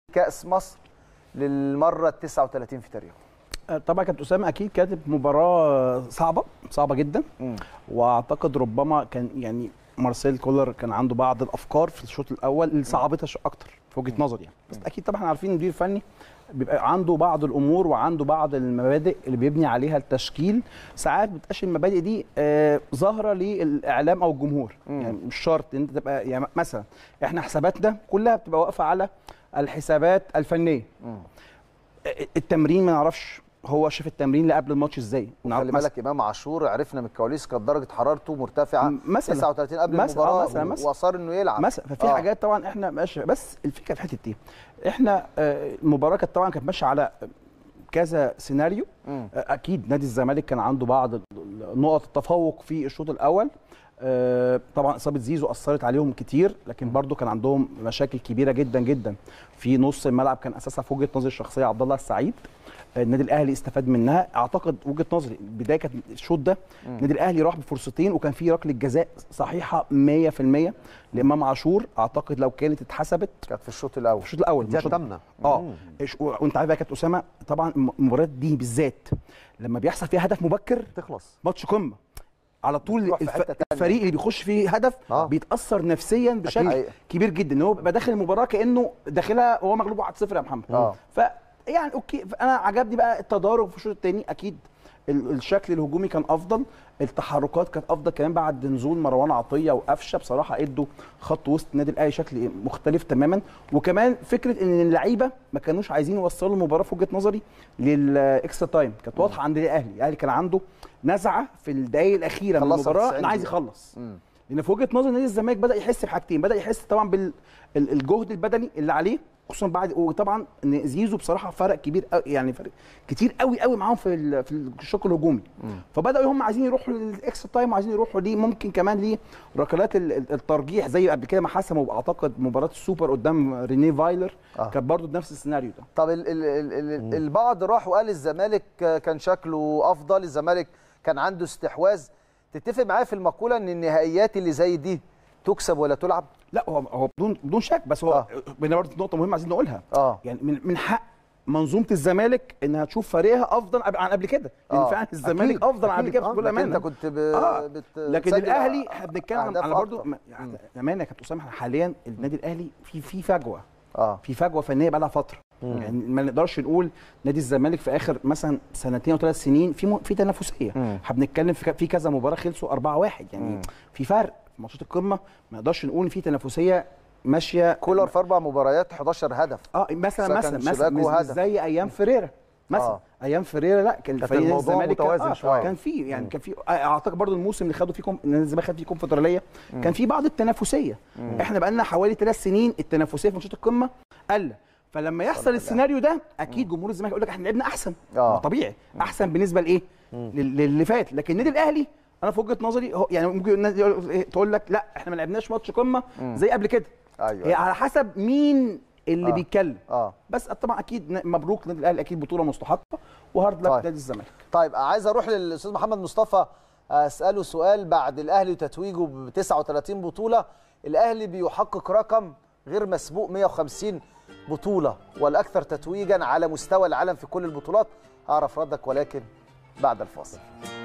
كاس مصر للمره ال 39 في تاريخه طبعا كابتن اسامه اكيد كانت مباراه صعبه صعبه جدا مم. واعتقد ربما كان يعني مارسيل كولر كان عنده بعض الافكار في الشوط الاول اللي صعبتها شو- اكتر في وجهه نظري يعني بس اكيد طبعا احنا عارفين المدير الفني بيبقى عنده بعض الامور وعنده بعض المبادئ اللي بيبني عليها التشكيل ساعات بتبقاش المبادئ دي آه، ظاهره للاعلام او الجمهور مم. يعني مش شرط ان انت تبقى يعني مثلا احنا حساباتنا كلها بتبقى واقفه على الحسابات الفنيه مم. التمرين ما نعرفش هو شاف التمرين اللي قبل الماتش ازاي نعرف خلي مثلاً- بالك امام عاشور عرفنا من الكواليس كانت درجه حرارته مرتفعه مثلا 39 قبل مثلا- آه، المباراه مثلا- مثلا. واصر انه يلعب مثلا ففي آه. حاجات طبعا احنا ماشي بس الفكره في حته ايه؟ احنا آه، المباراه كانت طبعا كانت ماشيه على كذا سيناريو مم. آه، اكيد نادي الزمالك كان عنده بعض ال- نقط التفوق في الشوط الاول آه، طبعا اصابه زيزو اثرت عليهم كتير لكن برضو كان عندهم مشاكل كبيره جدا جدا في نص الملعب كان اساسها في وجهه نظري الشخصيه عبد الله السعيد آه، النادي الاهلي استفاد منها اعتقد وجهه نظري البدايه كانت الشوط ده النادي الاهلي راح بفرصتين وكان في ركله جزاء صحيحه 100% لامام عاشور اعتقد لو كانت اتحسبت كانت في الشوط الاول في الشوط الاول دي مش- تامنه اه إيش- وانت عارف بقى يا كابتن اسامه طبعا الم- المباريات دي بالذات لما بيحصل فيها هدف مبكر تخلص ماتش قمه على طول بتروح في الف... حتة تانية. الفريق اللي بيخش فيه هدف آه. بيتاثر نفسيا بشكل أكيد. كبير جدا ان هو بيبقى داخل المباراه كانه داخلها وهو مغلوب 1-0 يا محمد آه. ف يعني اوكي انا عجبني بقى التدارك في الشوط الثاني اكيد ال- الشكل الهجومي كان افضل التحركات كانت افضل كمان بعد نزول مروان عطيه وقفشه بصراحه ادوا خط وسط النادي الاهلي شكل مختلف تماما وكمان فكره ان اللعيبه ما كانوش عايزين يوصلوا المباراه في وجهه نظري للاكسترا تايم كانت واضحه عند الاهلي الاهلي كان عنده نزعه في الدقائق الاخيره من خلصها في المباراه 90 انا عايز دقيقة. يخلص مم. لان في وجهه نظر نادي الزمالك بدا يحس بحاجتين بدا يحس طبعا بالجهد البدني اللي عليه خصوصا بعد وطبعا ان زيزو بصراحه فرق كبير قوي يعني فرق كتير قوي قوي معاهم في ال- في الشق الهجومي فبداوا هم عايزين يروحوا للاكسترا تايم وعايزين يروحوا ليه ممكن كمان لركلات ال- ال- الترجيح زي قبل كده ما حسموا اعتقد مباراه السوبر قدام ريني فايلر آه. كانت برضو بنفس السيناريو ده طب ال ال ال ال البعض راح وقال الزمالك كان شكله افضل الزمالك كان عنده استحواذ تتفق معايا في المقوله ان النهائيات اللي زي دي تكسب ولا تلعب لا هو هو بدون بدون شك بس هو آه. هنا برضه نقطه مهمه عايزين نقولها اه يعني من من حق منظومه الزمالك انها تشوف فريقها افضل عن قبل كده لان آه. فعلا الزمالك أكيد، افضل عن قبل أكيد. كده آه. بكل لكن امانه انت كنت ب... آه. بت... لكن بتسجل الاهلي أ- احنا بنتكلم أهداف على برضه أكتر. يعني امانه يا كابتن اسامه إحنا حاليا النادي الاهلي في في فجوه اه في فجوه فنيه بقى لها فتره يعني ما نقدرش نقول نادي الزمالك في اخر مثلا سنتين او ثلاث سنين في م... في تنافسيه مم. احنا بنتكلم في, ك... في كذا مباراه خلصوا 4 1 يعني مم. في فرق في ماتشات القمه ما نقدرش نقول ان في تنافسيه ماشيه كولر في اربع مباريات 11 هدف اه مثلا سكن مثلا مثلا شباك مش- مش وهدف. زي ايام فريرا مثلا آه. آه. ايام فريرا لا كان كان فريق الموضوع الزمالك كان- متوازن آه شوية. كان في يعني كان في اعتقد برضو الموسم اللي خدوا فيه كوم... إن الزمالك خد فيه كونفدراليه كان في بعض التنافسيه احنا بقى لنا حوالي ثلاث سنين التنافسيه في ماتشات القمه قل فلما يحصل السيناريو ده اكيد جمهور الزمالك يقول لك احنا لعبنا احسن آه. ما طبيعي احسن بالنسبه لايه لل- للي فات لكن النادي الاهلي انا في وجهه نظري هو يعني ممكن الناس يقول- إيه، تقول لك لا احنا ما لعبناش ماتش قمه زي قبل كده ايوه هي على حسب مين اللي آه. آه. بيتكلم اه بس طبعا اكيد ن- مبروك للنادي الاهلي اكيد بطوله مستحقه وهارد لك طيب. نادي الزمالك طيب عايز اروح للاستاذ محمد مصطفى اساله سؤال بعد الاهلي وتتويجه ب 39 بطوله الاهلي بيحقق رقم غير مسبوق 150 بطوله والاكثر تتويجا على مستوى العالم في كل البطولات اعرف ردك ولكن بعد الفاصل